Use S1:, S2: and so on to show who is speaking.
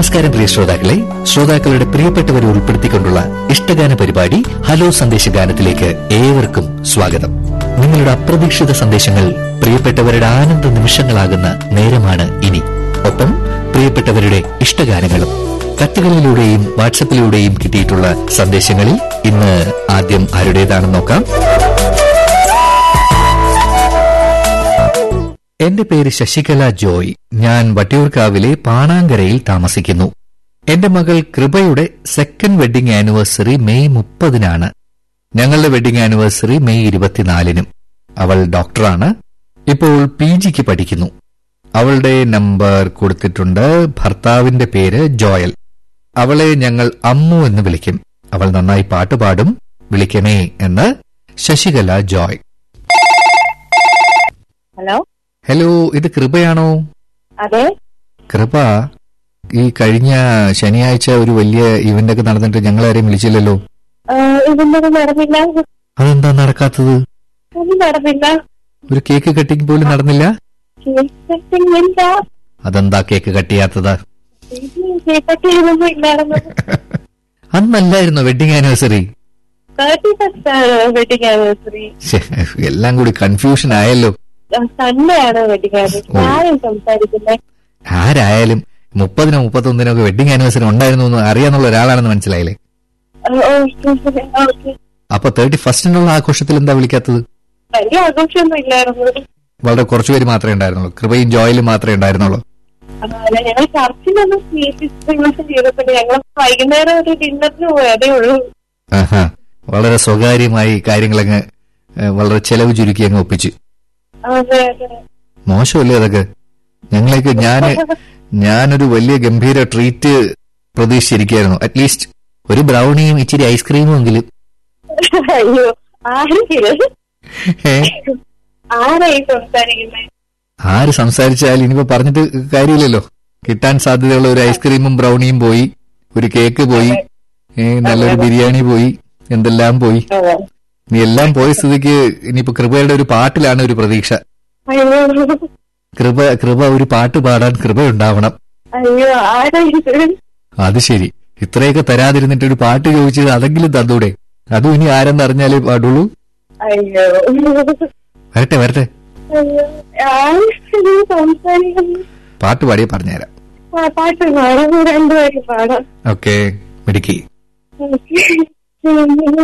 S1: നമസ്കാരം പ്രിയ ശ്രോതാക്കളെ ശ്രോതാക്കളുടെ പ്രിയപ്പെട്ടവരെ ഉൾപ്പെടുത്തിക്കൊണ്ടുള്ള ഇഷ്ടഗാന പരിപാടി ഹലോ സന്ദേശഗാനത്തിലേക്ക് ഏവർക്കും സ്വാഗതം നിങ്ങളുടെ അപ്രതീക്ഷിത സന്ദേശങ്ങൾ പ്രിയപ്പെട്ടവരുടെ ആനന്ദ നിമിഷങ്ങളാകുന്ന നേരമാണ് ഇനി ഒപ്പം പ്രിയപ്പെട്ടവരുടെ ഇഷ്ടഗാനങ്ങളും കത്തുകളിലൂടെയും വാട്സപ്പിലൂടെയും കിട്ടിയിട്ടുള്ള സന്ദേശങ്ങളിൽ ഇന്ന് ആദ്യം ആരുടേതാണെന്ന് നോക്കാം എന്റെ പേര് ശശികല ജോയ് ഞാൻ വട്ടിയൂർക്കാവിലെ പാണാങ്കരയിൽ താമസിക്കുന്നു എന്റെ മകൾ കൃപയുടെ സെക്കൻഡ് വെഡിംഗ് ആനിവേഴ്സറി മെയ് മുപ്പതിനാണ് ഞങ്ങളുടെ വെഡിംഗ് ആനിവേഴ്സറി മെയ് ഇരുപത്തിനാലിനും അവൾ ഡോക്ടറാണ് ഇപ്പോൾ പി ജിക്ക് പഠിക്കുന്നു അവളുടെ നമ്പർ കൊടുത്തിട്ടുണ്ട് ഭർത്താവിന്റെ പേര് ജോയൽ അവളെ ഞങ്ങൾ അമ്മു എന്ന് വിളിക്കും അവൾ നന്നായി പാട്ട് പാടും വിളിക്കണേ എന്ന് ശശികല ജോയ്
S2: ഹലോ
S1: ഹലോ ഇത് കൃപയാണോ
S2: അതെ
S1: കൃപ ഈ കഴിഞ്ഞ ശനിയാഴ്ച ഒരു വലിയ ഇവന്റ് ഒക്കെ നടന്നിട്ട് ഞങ്ങളാരെയും വിളിച്ചില്ലല്ലോ
S2: ആ, ഇതൊന്നും നടന്നില്ല
S1: അതെന്താ നടക്കാത്തത്
S2: ഒന്നും നടന്നില്ല
S1: ഒരു കേക്ക് കട്ടിങ് പോലും നടന്നില്ല
S2: കേട്ടില്ല
S1: അതെന്താ കേക്ക് കട്ട് ചെയ്യാത്തത്
S2: കേട്ടിട്ടൊന്നും ഇല്ലായിരുന്നു
S1: അന്നല്ലായിരുന്നോ വെഡിങ് ആനിവേഴ്സറി
S2: തേർട്ടി ഫസ്റ്റ് ആണ് വെഡിങ് ആനിവേഴ്സറി
S1: എല്ലാം കൂടി കൺഫ്യൂഷൻ ആയല്ലോ
S2: സൺഡേ ആണ് വെഡിങ് ആനിവേഴ്സറി ആരും സംസാരിക്കുന്നത്
S1: ആരായാലും മുപ്പതിനോ മുപ്പത്തൊന്നിനോ ഒക്കെ വെഡിങ് ആനിവേഴ്സറി ഉണ്ടായിരുന്നു എന്ന് അറിയാന്നുള്ള ഒരാളാണെന്ന് മനസ്സിലായില്ലേ
S2: ഓക്കെ
S1: അപ്പൊ തേർട്ടി ഫസ്റ്റിനുള്ള ആഘോഷത്തിൽ എന്താ വിളിക്കാത്തത്
S2: വലിയ ആഘോഷമൊന്നും ഇല്ലായിരുന്നു
S1: വളരെ കുറച്ചുപേര് മാത്രമേ ഉണ്ടായിരുന്നുള്ളൂ കൃപയും ജോയിലും മാത്രമേ ഉണ്ടായിരുന്നുള്ളൂ
S2: അല്ല ഞങ്ങൾ ചർച്ചിലൊന്ന് ഡിസ്ട്രിബ്യൂഷൻ ചെയ്തപ്പോൾ ഞങ്ങൾ വൈകുന്നേരം ഒരു ഡിന്നറിന് പോയി അതേ ഉള്ളൂ
S1: ആഹാ. വളരെ സ്വകാര്യമായി കാര്യങ്ങളങ്ങ് ഏഹ്, വളരെ ചെലവ് ചുരുക്കി അങ്ങ് ഒപ്പിച്ച്
S2: അതെ അതെ
S1: മോശമല്ലേ അതൊക്കെ ഞങ്ങളേക്ക് ഞാന് ഞാനൊരു വലിയ ഗംഭീര ട്രീറ്റ് പ്രതീക്ഷിച്ചിരിക്കുകയായിരുന്നു അറ്റ്ലീസ്റ്റ് ഒരു ബ്രൗണിയും ഇച്ചിരി ഐസ്ക്രീമും എങ്കിലും
S2: അയ്യോ ആരെങ്കിലും
S1: ഏ?
S2: ആരായി സംസാരിക്കുന്നത്
S1: ആര് സംസാരിച്ചാലും ഇനിയിപ്പോ പറഞ്ഞിട്ട് കാര്യമില്ലല്ലോ കിട്ടാൻ സാധ്യതയുള്ള ഒരു ഐസ്ക്രീമും ബ്രൗണിയും പോയി ഒരു കേക്ക് പോയി ഏ, നല്ലൊരു ബിരിയാണി പോയി എന്തെല്ലാം പോയി
S2: അതെ
S1: ഇനി എല്ലാം പോയ സ്ഥിതിക്ക് ഇനിയിപ്പോ കൃപയുടെ ഒരു പാട്ടിലാണ് ഒരു പ്രതീക്ഷ
S2: അയ്യോ
S1: കൃപ കൃപ ഒരു പാട്ട് പാടാൻ കൃപ ഉണ്ടാവണം
S2: അയ്യോ ആരായിട്ട്
S1: അത് ശരി ഇത്രയൊക്കെ തരാതിരുന്നിട്ട് ഒരു പാട്ട് ചോദിച്ചത് അതെങ്കിലും തന്നൂടെ അതും ഇനി ആരെന്നറിഞ്ഞാലേ പാടുള്ളൂ
S2: അയ്യോ
S1: വരട്ടെ വരട്ടെ
S2: അയ്യോ ആരും സംസാരിക്കുന്നു
S1: പാട്ട് പാടിയേ പറഞ്ഞുതരാം
S2: ആ, പാട്ട് പാടാം രണ്ടുപേരും പാടാം
S1: ഓക്കെ മിടുക്കി
S2: ഓക്കെ